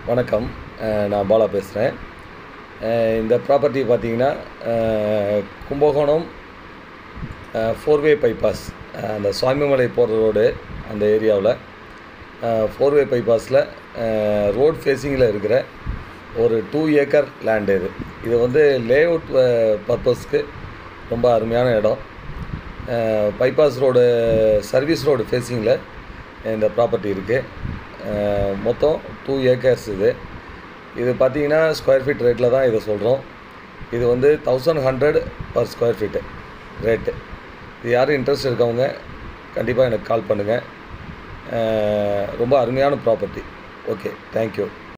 வணக்கம் அஹ் நான் பாலா பேசுகிறேன் இந்த ப்ராப்பர்ட்டி பார்த்தீங்கன்னா அஹ் கும்பகோணம் ஃபோர்வே பைபாஸ் அந்த சுவாமிமலை போகிற ரோடு அந்த ஏரியாவில் ஃபோர்வே பைபாஸில் ரோட் ஃபேஸிங்கில் இருக்கிற ஒரு டூ ஏக்கர் லேண்ட் இது இது வந்து லே அவுட் பர்பஸ்க்கு ரொம்ப அருமையான இடம் பைபாஸ் ரோடு சர்வீஸ் ரோடு ஃபேஸிங்கில் இந்த ப்ராப்பர்ட்டி இருக்குது மொத்தம் டூ ஏக்கர்ஸ் இது இது பார்த்தீங்கன்னா ஸ்கொயர் ஃபீட் ரேட்டில் தான் இதை சொல்கிறோம் இது வந்து thousand hundred per square feet rate இது யாரும் இன்ட்ரெஸ்ட் இருக்கவங்க கண்டிப்பாக எனக்கு கால் பண்ணுங்கள் ரொம்ப அருமையான ப்ராப்பர்ட்டி ஓகே தேங்க்யூ